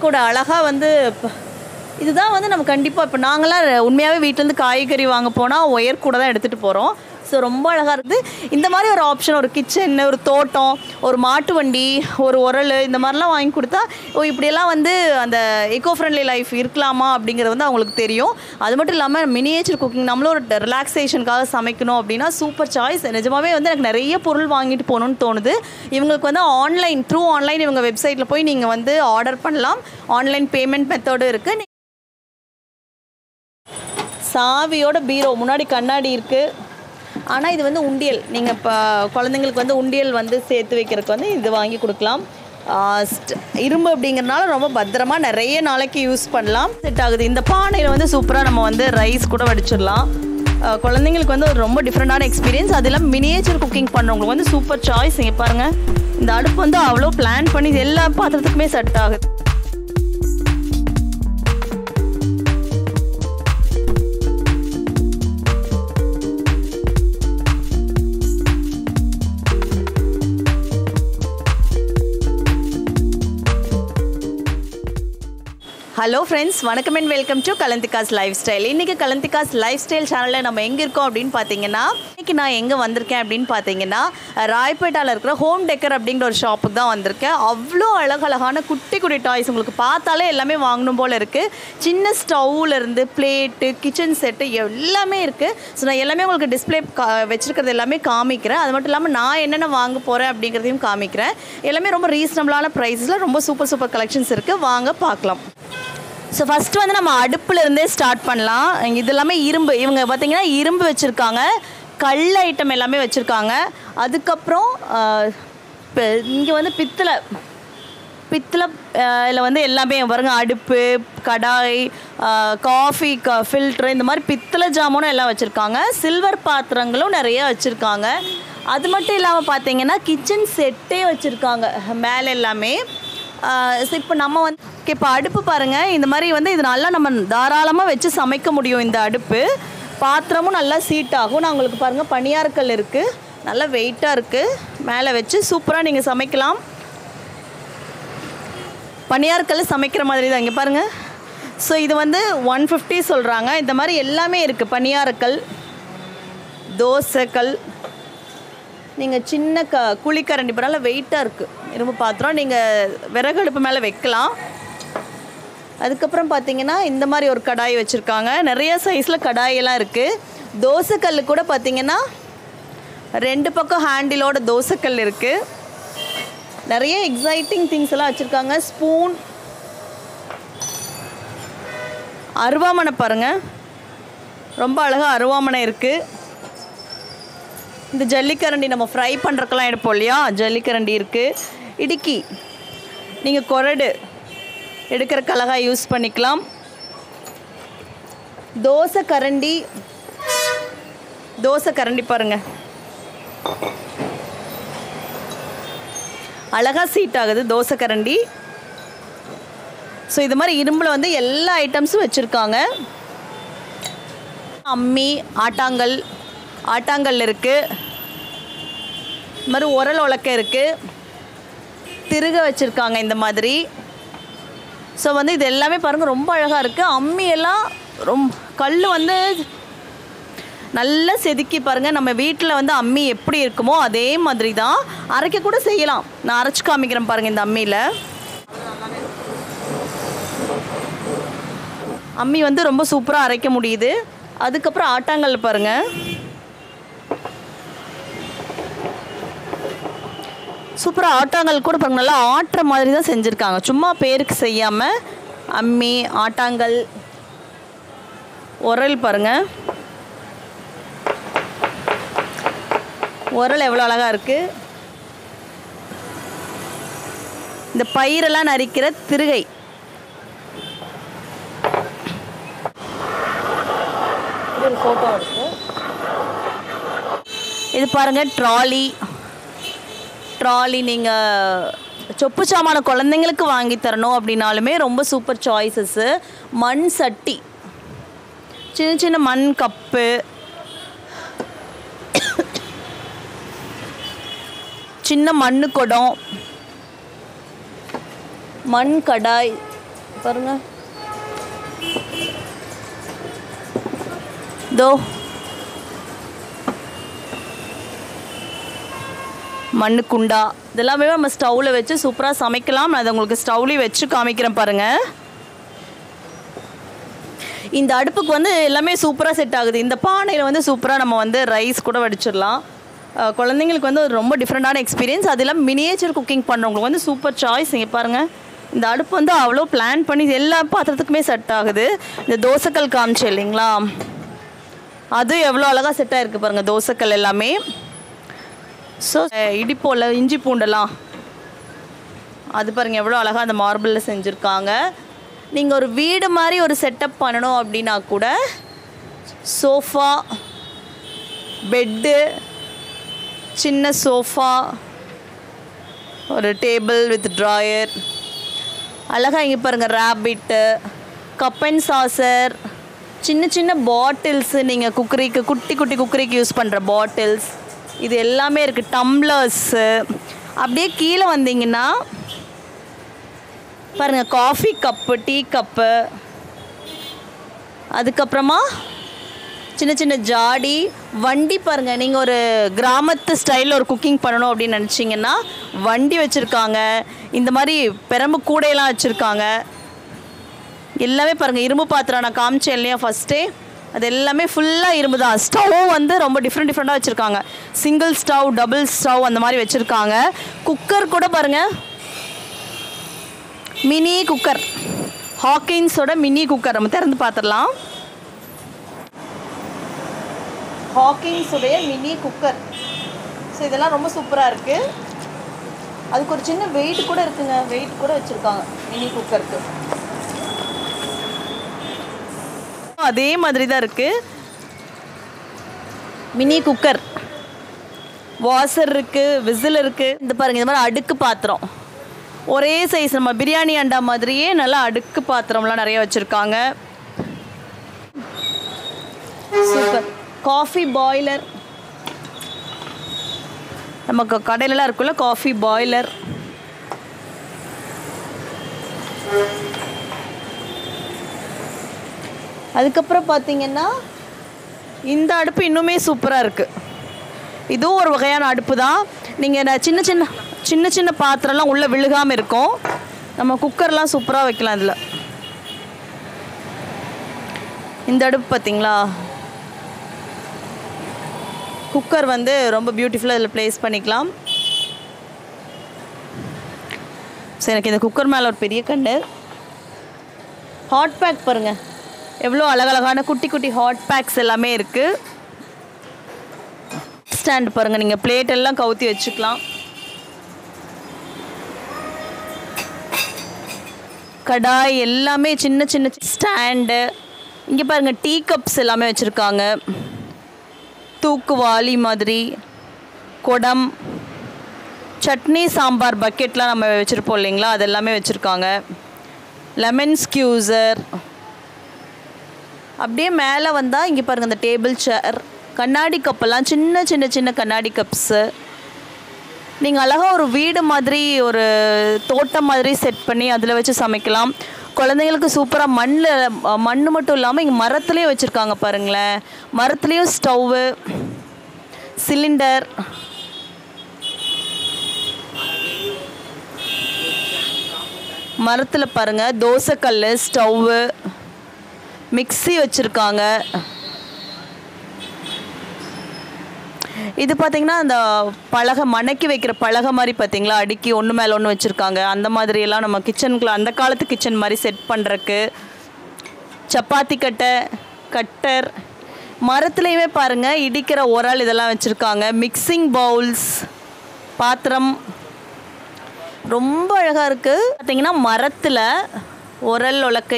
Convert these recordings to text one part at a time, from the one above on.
கூட அழகாக வந்து ப- இதுதான் வந்து நம்ம கண்டிப்பாக இப்போ நாங்களாம் உண்மையாகவே வீட்டிலேருந்து காய்கறி வாங்க போனால் ஒயர் கூட தான் எடுத்துகிட்டு போகிறோம் ஸோ ரொம்ப அழகாக இருக்குது இந்த மாதிரி ஒரு ஆப்ஷன் ஒரு கிச்சன் ஒரு தோட்டம் ஒரு மாட்டு வண்டி ஒரு உரல் இந்த மாதிரிலாம் வாங்கி கொடுத்தா ஓ இப்படியெல்லாம் வந்து அந்த எக்கோ ஃப்ரெண்ட்லி லைஃப் இருக்கலாமா அப்படிங்கிறது வந்து அவங்களுக்கு தெரியும் அது மட்டும் இல்லாமல் மினியேச்சர் குக்கிங் நம்மளும் ஒரு ரிலாக்ஸேஷனுக்காக சமைக்கணும் அப்படின்னா சூப்பர் சாய்ஸ் நிஜமாவே வந்து எனக்கு நிறைய பொருள் வாங்கிட்டு போகணும்னு தோணுது இவங்களுக்கு வந்து ஆன்லைன் த்ரூ ஆன்லைன் இவங்க வெப்சைட்டில் போய் நீங்கள் வந்து ஆர்டர் பண்ணலாம் ஆன்லைன் பேமெண்ட் மெத்தடும் இருக்குது சாவியோட பீரோ முன்னாடி கண்ணாடி இருக்குது ஆனால் இது வந்து உண்டியல் நீங்கள் இப்போ குழந்தைங்களுக்கு வந்து உண்டியல் வந்து சேர்த்து வைக்கிறதுக்கு வந்து இது வாங்கி கொடுக்கலாம் ஆ, ஸ்ட்- இரும்பு அப்படிங்கிறனால ரொம்ப பத்திரமா நிறைய நாளைக்கு யூஸ் பண்ணலாம் செட் ஆகுது இந்த பானையில் வந்து சூப்பராக நம்ம வந்து ரைஸ் கூட வடிச்சிடலாம் ஆ, குழந்தைங்களுக்கு வந்து ஒரு ரொம்ப டிஃப்ரெண்டான எக்ஸ்பீரியன்ஸ் அது இல்லாமல் மினியேச்சர் குக்கிங் பண்ணுறவங்களுக்கு வந்து சூப்பர் சாய்ஸ் இங்கே பாருங்கள் இந்த அடுப்பு வந்து அவ்வளோ பிளான் பண்ணி இது எல்லா பாத்திரத்துக்குமே செட் ஆகுது ஹலோ ஃப்ரெண்ட்ஸ் வணக்கம் அண்ட் வெல்கம் டு கலந்திகாஸ் லைஃப் ஸ்டைல் இன்றைக்கி கலந்திகாஸ் லைஃப் ஸ்டைல் சேனலில் நம்ம எங்கே இருக்கோம் அப்படின்னு பார்த்தீங்கன்னா இன்றைக்கி நான் எங்கே வந்திருக்கேன் அப்படின்னு பார்த்தீங்கன்னா ராயப்பேட்டாவில் இருக்கிற ஹோம் டெக்கர் அப்படிங்கிற ஒரு ஷாப்புக்கு தான் வந்திருக்கேன் அவ்வளோ அழகழகான குட்டி குட்டி டாய்ஸ் உங்களுக்கு பார்த்தாலே எல்லாமே வாங்கணும் போல் இருக்குது சின்ன ஸ்டவ்வில் இருந்து பிளேட்டு கிச்சன் செட்டு எல்லாமே இருக்குது ஸோ நான் எல்லாமே உங்களுக்கு டிஸ்பிளே கா வச்சுருக்கிறது எல்லாமே காமிக்கிறேன் அது மட்டும் இல்லாமல் நான் என்னென்ன வாங்க போகிறேன் அப்படிங்கிறதையும் காமிக்கிறேன் எல்லாமே ரொம்ப ரீசனபிளான ப்ரைஸில் ரொம்ப சூப்பர் சூப்பர் கலெக்ஷன்ஸ் இருக்குது வாங்க பார்க்கலாம் ஸோ ஃபஸ்ட்டு வந்து நம்ம அடுப்புல இருந்தே ஸ்டார்ட் பண்ணலாம் இங்க இது எல்லாமே இரும்பு இவங்க பார்த்தீங்கன்னா இரும்பு வச்சுருக்காங்க கல் ஐட்டம் எல்லாமே வச்சுருக்காங்க அதுக்கப்புறம் இங்கே வந்து பித்தளை பித்தளை இதில் வந்து எல்லாமே பாருங்க அடுப்பு கடாய் காஃபி க ஃபில்ட்ரு இந்த மாதிரி பித்தளை ஜாமானும் எல்லாம் வச்சுருக்காங்க சில்வர் பாத்திரங்களும் நிறைய வச்சுருக்காங்க அது மட்டும் இல்லாமல் பார்த்தீங்கன்னா கிச்சன் செட்டே வச்சுருக்காங்க மேலே எல்லாமே இப்போ நம்ம வந்து இப்போ அடுப்பு பாருங்கள் இந்த மாதிரி வந்து இது நல்லா நம்ம தாராளமாக வச்சு சமைக்க முடியும் இந்த அடுப்பு பாத்திரமும் நல்லா சீட் ஆகும் நான் உங்களுக்கு பாருங்கள் பனியாற்கல் இருக்குது நல்லா வெயிட்டாக இருக்குது மேலே வச்சு சூப்பராக நீங்கள் சமைக்கலாம் பனியாற்கல் சமைக்கிற மாதிரி தான் இங்கே பாருங்கள் ஸோ இது வந்து ஒன் ஃபிஃப்டி சொல்கிறாங்க இந்த மாதிரி எல்லாமே இருக்குது பனியாரக்கல் தோசைக்கல் நீங்கள் சின்ன க குழிக்கரண்டி பரவாயில்ல வெயிட்டாக இருக்குது இரும்பு பாத்திரம் நீங்கள் விறகு அடுப்பு மேலே வைக்கலாம் அதுக்கப்புறம் பார்த்தீங்கன்னா இந்த மாதிரி ஒரு கடாய் வச்சுருக்காங்க நிறைய சைஸில் கடாயெல்லாம் இருக்குது தோசைக்கல் கூட பார்த்தீங்கன்னா ரெண்டு பக்கம் ஹேண்டிலோட தோசைக்கல் இருக்குது நிறைய எக்ஸைட்டிங் திங்ஸ் எல்லாம் வச்சுருக்காங்க ஸ்பூன் அருவாமனை பாருங்கள் ரொம்ப அழகாக அருவாமனை இருக்குது இந்த ஜல்லிக்கரண்டி நம்ம ஃப்ரை பண்ணுறக்கெல்லாம் எடுப்போம் இல்லையா ஜல்லிக்கரண்டி இருக்குது இடுக்கி நீங்கள் கொரடு எடுக்கிறக்கு அழகாக யூஸ் பண்ணிக்கலாம் தோசை கரண்டி தோசை கரண்டி பாருங்கள் அழகாக சீட் ஆகுது தோசை கரண்டி ஸோ இது மாதிரி இரும்பில் வந்து எல்லா ஐட்டம்ஸும் வச்சுருக்காங்க அம்மி ஆட்டாங்கல் ஆட்டாங்கல் இருக்குது இது மாதிரி உரல் உலக்க இருக்குது திருக வச்சுருக்காங்க இந்த மாதிரி ஸோ வந்து இது எல்லாமே பாருங்கள் ரொம்ப அழகாக இருக்குது அம்மி எல்லாம் ரொம்ப கல் வந்து நல்லா செதுக்கி பாருங்கள் நம்ம வீட்டில் வந்து அம்மி எப்படி இருக்குமோ அதே மாதிரி தான் அரைக்க கூட செய்யலாம் நான் அரைச்சி காமிக்கிறேன் பாருங்கள் இந்த அம்மியில் அம்மி வந்து ரொம்ப சூப்பராக அரைக்க முடியுது அதுக்கப்புறம் ஆட்டாங்கல் பாருங்கள் சூப்பராக ஆட்டாங்கல் கூட பாருங்க நல்லா ஆட்டுற மாதிரி தான் செஞ்சுருக்காங்க சும்மா பேருக்கு செய்யாமல் அம்மி ஆட்டாங்கல் உரல் பாருங்க உரல் எவ்வளோ அழகாக இருக்குது இந்த பயிரெல்லாம் நரிக்கிற திருகை இது ஒரு ஃபோட்டோ இருக்கு இது பாருங்க ட்ராலி ட்ராலி நீங்கள் சொப்பு சாமான குழந்தைங்களுக்கு வாங்கி தரணும் அப்படின்னாலுமே ரொம்ப சூப்பர் சாய்ஸஸ்ஸு மண் சட்டி சின்ன சின்ன மண் கப்பு சின்ன மண்ணு குடம் மண் கடாய் பாருங்க தோ மண்ணு குண்டா இதெல்லாமே நம்ம ஸ்டவ்வில் வச்சு சூப்பராக சமைக்கலாம் நான் அதை உங்களுக்கு ஸ்டவ்லேயும் வச்சு காமிக்கிறேன் பாருங்கள் இந்த அடுப்புக்கு வந்து எல்லாமே சூப்பராக செட் ஆகுது இந்த பானையில் வந்து சூப்பராக நம்ம வந்து ரைஸ் கூட வடிச்சிடலாம் அஹ் குழந்தைங்களுக்கு வந்து ஒரு ரொம்ப டிஃப்ரெண்ட்டான எக்ஸ்பீரியன்ஸ் அது இல்லாமல் மினியேச்சர் குக்கிங் பண்ணுறவங்களுக்கு வந்து சூப்பர் சாய்ஸ் இங்கே பாருங்கள் இந்த அடுப்பு வந்து அவ்வளோ பிளான் பண்ணி எல்லா பாத்திரத்துக்குமே செட் ஆகுது இந்த தோசைக்கல் காமிச்சு இல்லைங்களா அது எவ்வளோ அழகாக செட் ஆகிருக்கு பாருங்கள் தோசைக்கல் எல்லாமே ஸோ இடிப்போல இஞ்சி பூண்டெல்லாம் அது பாருங்கள் எவ்வளோ அழகாக அந்த மார்பிளில் செஞ்சுருக்காங்க நீங்கள் ஒரு வீடு மாதிரி ஒரு செட்டப் பண்ணணும் அப்படின்னா கூட சோஃபா பெட்டு சின்ன சோஃபா ஒரு டேபிள் வித் ட்ராயர் அழகாக இங்கே பாருங்கள் ரேபிட்டு கப் அண்ட் சாசர் சின்ன சின்ன பாட்டில்ஸு நீங்கள் குக்கரிக்கு குட்டி குட்டி குக்கரிக்கு யூஸ் பண்ணுற பாட்டில்ஸ் இது எல்லாமே இருக்குது டம்ளர்ஸு அப்படியே கீழே வந்தீங்கன்னா பாருங்கள் காஃபி கப்பு டீ கப்பு அதுக்கப்புறமா சின்ன சின்ன ஜாடி வண்டி பாருங்கள் நீங்கள் ஒரு கிராமத்து ஸ்டைலில் ஒரு குக்கிங் பண்ணணும் அப்படின்னு நினச்சிங்கன்னா வண்டி வச்சுருக்காங்க இந்த மாதிரி பெரம்பு கூடையெல்லாம் வச்சுருக்காங்க எல்லாமே பாருங்கள் இரும்பு பாத்திரம் நான் காமிச்சேன் இல்லையா ஃபஸ்ட்டே அது எல்லாமே ஃபுல்லாக இரும்பு தான் ஸ்டவ் வந்து ரொம்ப டிஃப்ரெண்ட் டிஃப்ரெண்ட்டாக வச்சுருக்காங்க சிங்கிள் ஸ்டவ் டபுள் ஸ்டவ் அந்த மாதிரி வச்சுருக்காங்க குக்கர் கூட பாருங்கள் மினி குக்கர் ஹாக்கின்ஸோட மினி குக்கர் நம்ம திறந்து பார்த்துடலாம் ஹாக்கின்ஸுடைய மினி குக்கர் ஸோ இதெல்லாம் ரொம்ப சூப்பராக இருக்குது அதுக்கு ஒரு சின்ன வெயிட் கூட இருக்குங்க வெயிட் கூட வச்சுருக்காங்க மினி குக்கருக்கு அதே மாதிரி தான் இருக்குது மினி குக்கர் வாசர் இருக்குது விசில் இருக்குது இந்த பாருங்கள் இந்த மாதிரி அடுக்கு பாத்திரம் ஒரே சைஸ் நம்ம பிரியாணி அண்டா மாதிரியே நல்லா அடுக்கு பாத்திரம்லாம் நிறைய வச்சுருக்காங்க சூப்பர் காஃபி பாய்லர் நமக்கு கடையிலலாம் இருக்குல்ல காஃபி பாய்லர் அதுக்கப்புறம் பார்த்தீங்கன்னா இந்த அடுப்பு இன்னுமே சூப்பராக இருக்குது இதுவும் ஒரு வகையான அடுப்பு தான் நீங்கள் சின்ன சின்ன சின்ன சின்ன பாத்திரம்லாம் உள்ளே விழுகாமல் இருக்கும் நம்ம குக்கர்லாம் சூப்பராக வைக்கலாம் இதில் இந்த அடுப்பு பார்த்தீங்களா குக்கர் வந்து ரொம்ப பியூட்டிஃபுல்லாக இதில் ப்ளேஸ் பண்ணிக்கலாம் ஸோ எனக்கு இந்த குக்கர் மேலே ஒரு பெரிய கண்டு ஹாட் பேக் பாருங்கள் எவ்வளோ அழகழகான குட்டி குட்டி ஹாட் பேக்ஸ் எல்லாமே இருக்குது ஸ்டாண்ட் பாருங்கள் நீங்கள் பிளேட் எல்லாம் கவுத்தி வச்சுக்கலாம் கடாய் எல்லாமே சின்ன சின்ன ஸ்டாண்டு இங்கே பாருங்கள் டீ கப்ஸ் எல்லாமே வச்சுருக்காங்க தூக்குவாளி மாதிரி குடம் சட்னி சாம்பார் பக்கெட்லாம் நம்ம வச்சுருப்போம் இல்லைங்களா அது எல்லாமே வச்சுருக்காங்க லெமன் ஸ்கியூசர் அப்படியே மேலே வந்தால் இங்கே பாருங்கள் இந்த டேபிள் சேர் கண்ணாடி கப்பெல்லாம் சின்ன சின்ன சின்ன கண்ணாடி கப்ஸு நீங்கள் அழகாக ஒரு வீடு மாதிரி ஒரு தோட்டம் மாதிரி செட் பண்ணி அதில் வச்சு சமைக்கலாம் குழந்தைங்களுக்கு சூப்பராக மண்ணில் மண் மட்டும் இல்லாமல் இங்கே மரத்துலேயே வச்சுருக்காங்க பாருங்களேன் மரத்துலேயும் ஸ்டவ்வு சிலிண்டர் மரத்தில் பாருங்கள் தோசைக்கல் ஸ்டவ்வு மிக்ஸி வச்சுருக்காங்க இது பார்த்தீங்கன்னா அந்த பலகை மணக்கி வைக்கிற பலகை மாதிரி பார்த்தீங்களா அடுக்கி ஒன்று மேலே ஒன்று வச்சுருக்காங்க அந்த மாதிரியெல்லாம் நம்ம கிச்சனுக்குள்ள அந்த காலத்து கிச்சன் மாதிரி செட் பண்ணுறக்கு சப்பாத்தி கட்டை கட்டர் மரத்துலேயுமே பாருங்கள் இடிக்கிற உரல் இதெல்லாம் வச்சுருக்காங்க மிக்சிங் பவுல்ஸ் பாத்திரம் ரொம்ப அழகாக இருக்குது பார்த்தீங்கன்னா மரத்தில் உரல் உலக்கை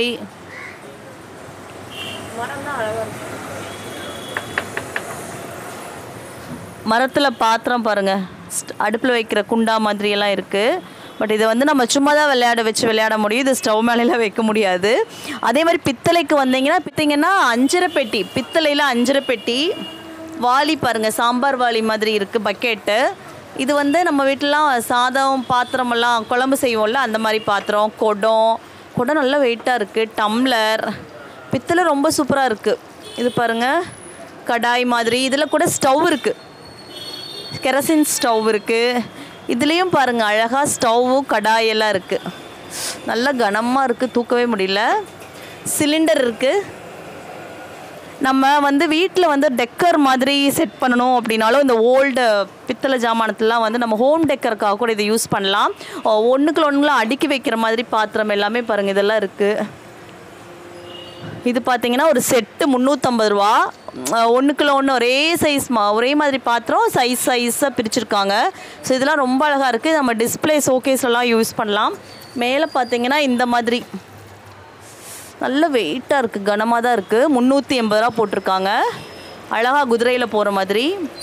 மரத்தில் பாத்திரம் பாருங்கள் அடுப்பில் வைக்கிற குண்டா மாதிரியெல்லாம் இருக்குது பட் இதை வந்து நம்ம சும்மா தான் விளையாட வச்சு விளையாட முடியும் இது ஸ்டவ் மேலெலாம் வைக்க முடியாது அதே மாதிரி பித்தளைக்கு வந்தீங்கன்னா பித்தீங்கன்னா அஞ்சரை பெட்டி பித்தளையில் அஞ்சரை பெட்டி வாளி பாருங்கள் சாம்பார் வாளி மாதிரி இருக்குது பக்கெட்டு இது வந்து நம்ம வீட்டிலலாம் சாதம் பாத்திரமெல்லாம் குழம்பு செய்வோம்ல அந்த மாதிரி பாத்திரம் குடம் குடம் நல்லா வெயிட்டாக இருக்குது டம்ளர் பித்தளை ரொம்ப சூப்பராக இருக்குது இது பாருங்கள் கடாய் மாதிரி இதில் கூட ஸ்டவ் இருக்குது கெரசின் ஸ்டவ் இருக்குது இதுலேயும் பாருங்கள் அழகாக ஸ்டவ்வும் கடாய் எல்லாம் இருக்குது நல்ல கனமாக இருக்குது தூக்கவே முடியல சிலிண்டர் இருக்குது நம்ம வந்து வீட்டில் வந்து டெக்கர் மாதிரி செட் பண்ணணும் அப்படின்னாலும் இந்த ஓல்டு பித்தளை ஜாமானத்துலாம் வந்து நம்ம ஹோம் டெக்கருக்காக கூட இதை யூஸ் பண்ணலாம் ஒன்றுக்குள்ள ஒன்றுக்குள்ள அடுக்கி வைக்கிற மாதிரி பாத்திரம் எல்லாமே பாருங்கள் இதெல்லாம் இருக்குது இது பார்த்தீங்கன்னா ஒரு செட்டு முந்நூற்றம்பது ரூபா ஒன்றுக்குள்ள ஒன்று ஒரே சைஸ் மா ஒரே மாதிரி பாத்திரம் சைஸ் சைஸாக பிரிச்சிருக்காங்க ஸோ இதெல்லாம் ரொம்ப அழகாக இருக்குது நம்ம டிஸ்பிளே ஷோகேஸ்லாம் யூஸ் பண்ணலாம் மேலே பார்த்தீங்கன்னா இந்த மாதிரி நல்ல வெயிட்டாக இருக்குது கனமாக தான் இருக்குது முந்நூற்றி எண்பது ரூபா போட்டிருக்காங்க அழகாக குதிரையில் போகிற மாதிரி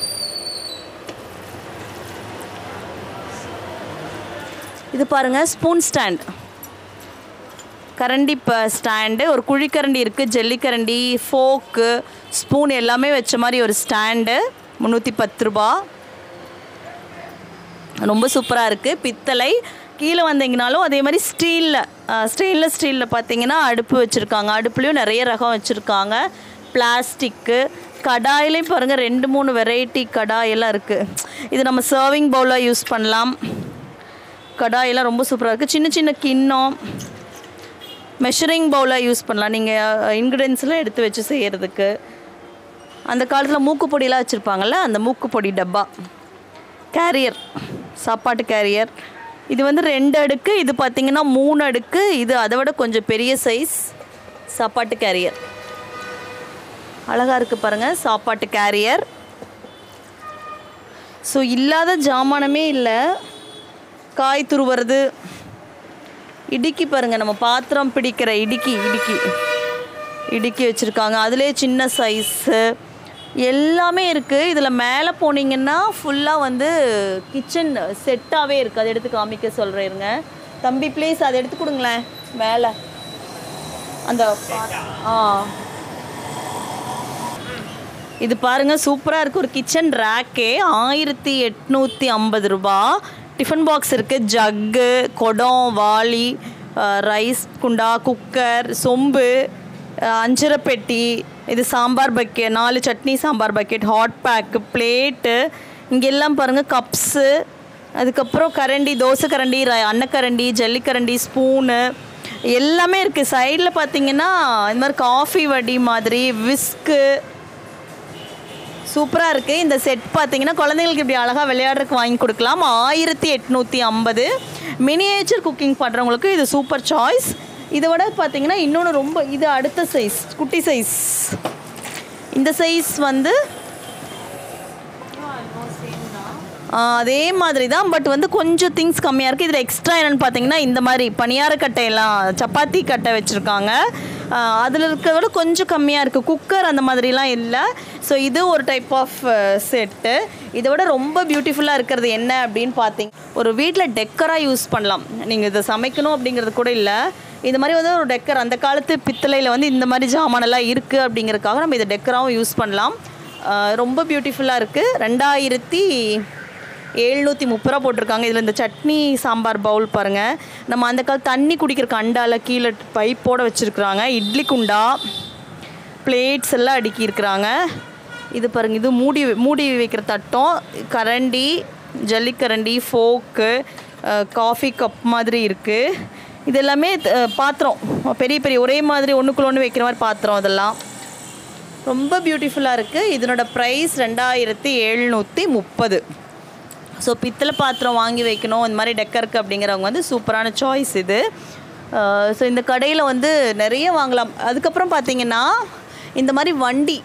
இது பாருங்கள் ஸ்பூன் ஸ்டாண்ட் கரண்டி இப்போ ஸ்டாண்டு ஒரு குழிக்கரண்டி இருக்குது ஜல்லிக்கரண்டி ஃபோக்கு ஸ்பூன் எல்லாமே வச்ச மாதிரி ஒரு ஸ்டாண்டு முந்நூற்றி பத்து ரூபா ரொம்ப சூப்பராக இருக்குது பித்தளை கீழே வந்தீங்கனாலும் அதே மாதிரி ஸ்டீலில் ஸ்டெயின்லெஸ் ஸ்டீலில் பார்த்தீங்கன்னா அடுப்பு வச்சுருக்காங்க அடுப்புலேயும் நிறைய ரகம் வச்சுருக்காங்க பிளாஸ்டிக்கு கடாயிலையும் பாருங்கள் ரெண்டு மூணு வெரைட்டி கடாயெல்லாம் இருக்குது இது நம்ம சர்விங் பவுலாக யூஸ் பண்ணலாம் கடாயெல்லாம் ரொம்ப சூப்பராக இருக்குது சின்ன சின்ன கிண்ணம் மெஷரிங் பவுலாக யூஸ் பண்ணலாம் நீங்கள் இன்க்ரீடியன்ஸ்லாம் எடுத்து வச்சு செய்கிறதுக்கு அந்த காலத்தில் மூக்குப்பொடியெலாம் வச்சுருப்பாங்கள்ல அந்த மூக்குப்பொடி டப்பா கேரியர் சாப்பாட்டு கேரியர் இது வந்து ரெண்டு அடுக்கு இது பார்த்திங்கன்னா மூணு அடுக்கு இது அதை விட கொஞ்சம் பெரிய சைஸ் சாப்பாட்டு கேரியர் அழகாக இருக்குது பாருங்கள் சாப்பாட்டு கேரியர் ஸோ இல்லாத ஜாமானமே இல்லை காய் துருவுறது இடுக்கி பாருங்கள் நம்ம பாத்திரம் பிடிக்கிற இடுக்கி இடுக்கி இடுக்கி வச்சுருக்காங்க அதிலே சின்ன சைஸு எல்லாமே இருக்குது இதில் மேலே போனீங்கன்னா ஃபுல்லாக வந்து கிச்சன் செட்டாகவே இருக்குது அதை எடுத்து காமிக்க சொல்கிறேருங்க தம்பி ப்ளீஸ் அதை எடுத்து கொடுங்களேன் மேலே அந்த பா- ஆ இது பாருங்க சூப்பராக இருக்குது ஒரு கிச்சன் ரேக்கே ஆயிரத்தி எட்நூற்றி ஐம்பது ரூபா டிஃபன் பாக்ஸ் இருக்குது ஜக்கு குடம் வாளி ரைஸ் குண்டா குக்கர் சொம்பு அஹ், அஞ்சரை பெட்டி இது சாம்பார் பக்கெட் நாலு chutney sambar bucket hot pack plate இங்கெல்லாம் பாருங்கள் கப்ஸு அதுக்கப்புறம் கரண்டி தோசை கரண்டி ர- அன்னக்கரண்டி ஜல்லிக்கரண்டி ஸ்பூனு எல்லாமே இருக்குது சைடில் பார்த்தீங்கன்னா இந்த மாதிரி காஃபி வடி மாதிரி விஸ்க்கு சூப்பராக இருக்குது இந்த செட் பார்த்தீங்கன்னா குழந்தைங்களுக்கு இப்படி அழகாக விளையாடுறதுக்கு வாங்கி கொடுக்கலாம் ஆயிரத்தி எட்நூற்றி ஐம்பது மினியேச்சர் குக்கிங் பண்ணுறவங்களுக்கு இது சூப்பர் சாய்ஸ் இதை விட பார்த்தீங்கன்னா இன்னொன்று ரொம்ப இது அடுத்த சைஸ் குட்டி சைஸ் இந்த சைஸ் வந்து ஆ, அதே மாதிரி தான் பட் வந்து கொஞ்சம் திங்ஸ் கம்மியாக இருக்குது இதில் எக்ஸ்ட்ரா என்னென்னு பார்த்தீங்கன்னா இந்த மாதிரி பணியார கட்டையெல்லாம் சப்பாத்தி கட்டை வச்சுருக்காங்க அதில் இருக்கிறத விட கொஞ்சம் கம்மியாக இருக்குது குக்கர் அந்த மாதிரிலாம் இல்லை ஸோ இது ஒரு டைப் ஆஃப் செட்டு இதை விட ரொம்ப பியூட்டிஃபுல்லாக இருக்கிறது என்ன அப்படின்னு பார்த்தீங்க ஒரு வீட்டில் டெக்கராக யூஸ் பண்ணலாம் நீங்கள் இதை சமைக்கணும் அப்படிங்கிறது கூட இல்லை இந்த மாதிரி வந்து ஒரு டெக்கர் அந்த காலத்து பித்தளையில் வந்து இந்த மாதிரி ஜாமானெல்லாம் இருக்குது அப்படிங்கிறதுக்காக நம்ம இதை டெக்கராகவும் யூஸ் பண்ணலாம் ஆ, ரொம்ப பியூட்டிஃபுல்லாக இருக்குது ரெண்டாயிரத்தி எழுநூற்றி முப்பது ரூபா போட்டிருக்காங்க இதில் இந்த சட்னி சாம்பார் பவுல் பாருங்கள் நம்ம அந்த கால தண்ணி குடிக்கிற கண்டால கீழே பைப்போட வச்சுருக்குறாங்க இட்லி குண்டா பிளேட்ஸ் எல்லாம் அடுக்கி இருக்கிறாங்க இது பாருங்கள் இது மூடி மூடி வைக்கிற தட்டம் கரண்டி ஜல்லிக்கரண்டி ஃபோக்கு காஃபி கப் மாதிரி இருக்குது இது எல்லாமே அஹ், பாத்திரம் பெரிய பெரிய ஒரே மாதிரி ஒன்றுக்குள்ள ஒன்று வைக்கிற மாதிரி பாத்திரம் அதெல்லாம் ரொம்ப பியூட்டிஃபுல்லாக இருக்குது இதனோட ப்ரைஸ் ரெண்டாயிரத்தி எழுநூற்றி முப்பது ஸோ பித்தளை பாத்திரம் வாங்கி வைக்கணும் இந்த மாதிரி டெக்கருக்கு அப்படிங்கிறவங்க வந்து சூப்பரான சாய்ஸ் இது ஸோ இந்த கடையில் வந்து நிறைய வாங்கலாம் அதுக்கப்புறம் பார்த்தீங்கன்னா இந்த மாதிரி வண்டி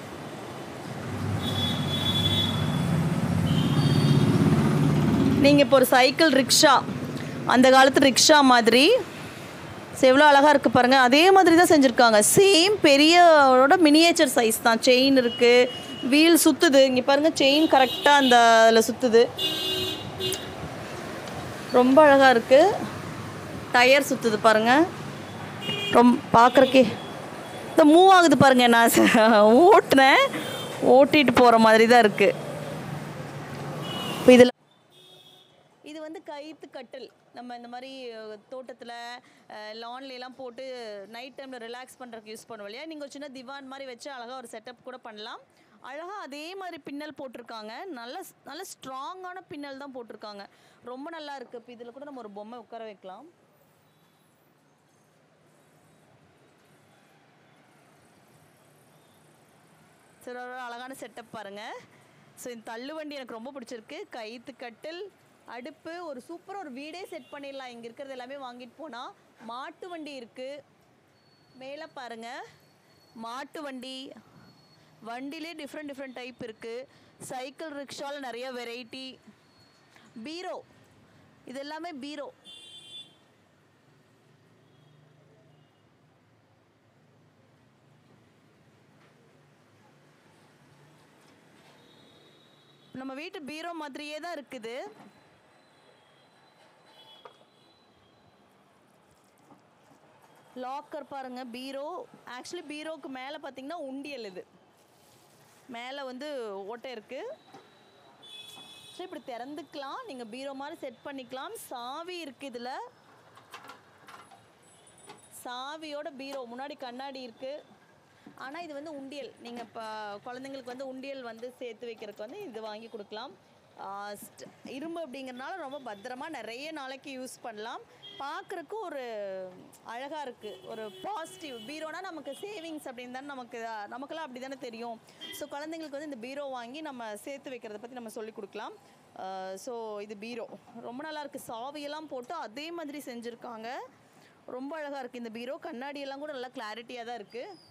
நீங்கள் இப்போ ஒரு சைக்கிள் ரிக்ஷா அந்த காலத்து ரிக்ஷா மாதிரி ஸோ எவ்வளோ அழகாக இருக்குது பாருங்கள் அதே மாதிரி தான் செஞ்சுருக்காங்க சேம் பெரியவோட மினியேச்சர் சைஸ் தான் செயின் இருக்குது வீல் சுற்றுது இங்கே பாருங்கள் செயின் கரெக்டாக அந்த அதில் சுற்றுது ரொம்ப அழகாக இருக்குது டயர் சுற்றுது பாருங்கள் ரொம்ப பார்க்குறக்கே இந்த மூவ் ஆகுது பாருங்கள் நான் ச- ஓட்டுனேன் ஓட்டிட்டு போகிற மாதிரி தான் இருக்குது இப்போ இதில் இது வந்து கயித்து கட்டில் நம்ம இந்த மாதிரி தோட்டத்தில் லான்லாம் போட்டு நைட் டைமில் ரிலாக்ஸ் பண்ணுறதுக்கு யூஸ் பண்ணுவோம் இல்லையா நீங்கள் சின்ன திவான் மாதிரி வச்சு அழகாக ஒரு செட்டப் கூட பண்ணலாம் அழகாக அதே மாதிரி பின்னல் போட்டிருக்காங்க நல்ல நல்ல ஸ்ட்ராங்கான பின்னல் தான் போட்டிருக்காங்க ரொம்ப நல்லா இருக்குது இப்போ இதில் கூட நம்ம ஒரு பொம்மை உட்கார வைக்கலாம் சரி ஒரு அழகான செட்டப் பாருங்கள் ஸோ இந்த தள்ளுவண்டி எனக்கு ரொம்ப பிடிச்சிருக்கு கைத்து கட்டில் அடுப்பு ஒரு சூப்பராக ஒரு வீடே செட் பண்ணிடலாம் இங்கே இருக்கிறது எல்லாமே வாங்கிட்டு போனால் மாட்டு வண்டி இருக்குது மேலே பாருங்கள் மாட்டு வண்டி வண்டிலே டிஃப்ரெண்ட் டிஃப்ரெண்ட் டைப் இருக்குது சைக்கிள் ரிக்ஷாவில் நிறைய வெரைட்டி பீரோ இது எல்லாமே பீரோ நம்ம வீட்டு பீரோ மாதிரியே தான் இருக்குது லாக்கர் பாருங்க பீரோ ஆக்சுவலி பீரோக்கு மேலே பார்த்தீங்கன்னா உண்டியல் இது மேலே வந்து ஓட்டை இருக்கு ஸோ இப்படி திறந்துக்கலாம் நீங்கள் பீரோ மாதிரி செட் பண்ணிக்கலாம் சாவி இருக்கு இதில் சாவியோட பீரோ முன்னாடி கண்ணாடி இருக்கு ஆனால் இது வந்து உண்டியல் நீங்கள் இப்போ குழந்தைங்களுக்கு வந்து உண்டியல் வந்து சேர்த்து வைக்கிறதுக்கு வந்து இது வாங்கி கொடுக்கலாம் ஆஹ் ஸ்ட்- இரும்பு அப்படிங்கிறனால ரொம்ப பத்திரமா நிறைய நாளைக்கு யூஸ் பண்ணலாம் பார்க்குறக்கு ஒரு அழகாக இருக்குது ஒரு பாசிட்டிவ் பீரோனா நமக்கு சேவிங்ஸ் அப்படின்னு தானே நமக்கு நமக்கெல்லாம் அப்படி தானே தெரியும் ஸோ குழந்தைங்களுக்கு வந்து இந்த பீரோ வாங்கி நம்ம சேர்த்து வைக்கிறத பற்றி நம்ம சொல்லி கொடுக்கலாம் ஸோ இது பீரோ ரொம்ப நல்லா இருக்குது சாவியெல்லாம் போட்டு அதே மாதிரி செஞ்சுருக்காங்க ரொம்ப அழகாக இருக்குது இந்த பீரோ கண்ணாடி எல்லாம் கூட நல்லா கிளாரிட்டியாக தான் இருக்குது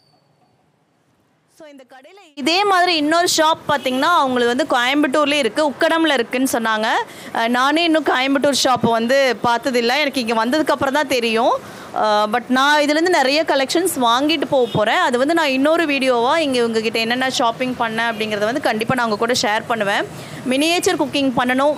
ஸோ இந்த கடையில் இதே மாதிரி இன்னொரு ஷாப் பார்த்தீங்கன்னா அவங்களுக்கு வந்து கோயம்புத்தூர்லேயே இருக்குது உக்கடமில் இருக்குன்னு சொன்னாங்க அஹ் நானே இன்னும் கோயம்புத்தூர் ஷாப் வந்து பார்த்ததில்ல எனக்கு இங்கே வந்ததுக்கப்புறம் தான் தெரியும் பட் நான் இதுலேருந்து நிறைய கலெக்ஷன்ஸ் வாங்கிட்டு போக போகிறேன் அது வந்து நான் இன்னொரு வீடியோவாக இங்கே உங்ககிட்ட என்னென்ன ஷாப்பிங் பண்ணேன் அப்படிங்கிறத வந்து கண்டிப்பாக நான் உங்க கூட ஷேர் பண்ணுவேன் மினியேச்சர் குக்கிங் பண்ணணும்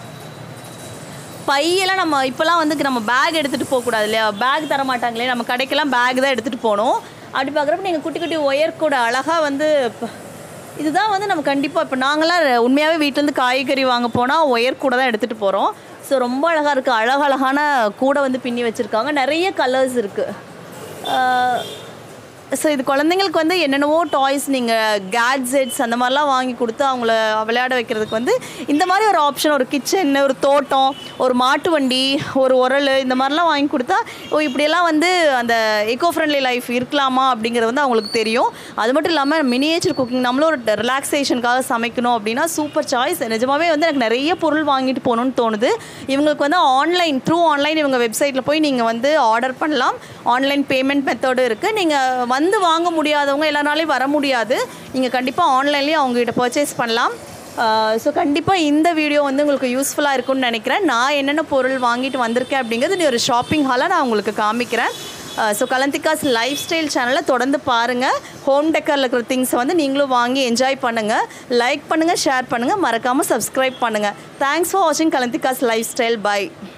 பையெல்லாம் நம்ம இப்போலாம் வந்து நம்ம பேக் எடுத்துகிட்டு போகக்கூடாது இல்லையா பேக் தர மாட்டாங்களே நம்ம கடைக்கெல்லாம் பேக் தான் எடுத்துகிட்டு போகணும் அப்படி பார்க்குறப்ப நீங்கள் குட்டி குட்டி ஒயர் கூட அழகாக வந்து ப- இதுதான் வந்து நம்ம கண்டிப்பாக இப்போ நாங்களாம் உண்மையாகவே வீட்டிலேருந்து காய்கறி வாங்க போனால் ஒயர் கூட தான் எடுத்துகிட்டு போகிறோம் ஸோ ரொம்ப அழகாக இருக்குது அழகழகான கூடை வந்து பின்னி வச்சுருக்காங்க நிறைய கலர்ஸ் இருக்குது ஸோ இது குழந்தைங்களுக்கு வந்து என்னென்னவோ டாய்ஸ் நீங்கள் கேட்ஜெட்ஸ் அந்த மாதிரிலாம் வாங்கி கொடுத்து அவங்கள விளையாட வைக்கிறதுக்கு வந்து இந்த மாதிரி ஒரு ஆப்ஷன் ஒரு கிச்சன் ஒரு தோட்டம் ஒரு மாட்டு வண்டி ஒரு உரல் இந்த மாதிரிலாம் வாங்கி கொடுத்தா ஓ இப்படியெல்லாம் வந்து அந்த எக்கோ ஃப்ரெண்ட்லி லைஃப் இருக்கலாமா அப்படிங்கிறது வந்து அவங்களுக்கு தெரியும் அது மட்டும் இல்லாமல் மினியேச்சர் குக்கிங் நம்மளும் ஒரு ரிலாக்ஸேஷனுக்காக சமைக்கணும் அப்படின்னா சூப்பர் சாய்ஸ் நிஜமாவே வந்து எனக்கு நிறைய பொருள் வாங்கிட்டு போகணும்னு தோணுது இவங்களுக்கு வந்து ஆன்லைன் த்ரூ ஆன்லைன் இவங்க வெப்சைட்டில் போய் நீங்கள் வந்து ஆர்டர் பண்ணலாம் ஆன்லைன் பேமெண்ட் மெத்தடும் இருக்குது நீங்கள் வந்து வாங்க முடியாதவங்க எல்லாராலையும் வர முடியாது நீங்கள் கண்டிப்பாக ஆன்லைன்லேயும் அவங்ககிட்ட பர்ச்சேஸ் பண்ணலாம் ஸோ கண்டிப்பாக இந்த வீடியோ வந்து உங்களுக்கு யூஸ்ஃபுல்லாக இருக்கும்னு நினைக்கிறேன் நான் என்னென்ன பொருள் வாங்கிட்டு வந்திருக்கேன் அப்படிங்கிறது நீ ஒரு ஷாப்பிங் ஹாலாக நான் உங்களுக்கு காமிக்கிறேன் ஸோ கலந்திகாஸ் லைஃப் ஸ்டைல் சேனலை தொடர்ந்து பாருங்கள் ஹோம் டெக்கரில் இருக்கிற திங்ஸை வந்து நீங்களும் வாங்கி என்ஜாய் பண்ணுங்கள் லைக் பண்ணுங்கள் ஷேர் பண்ணுங்கள் மறக்காமல் சப்ஸ்கிரைப் பண்ணுங்கள் தேங்க்ஸ் ஃபார் வாட்சிங் கலந்திகாஸ் லைஃப் ஸ்டைல் பை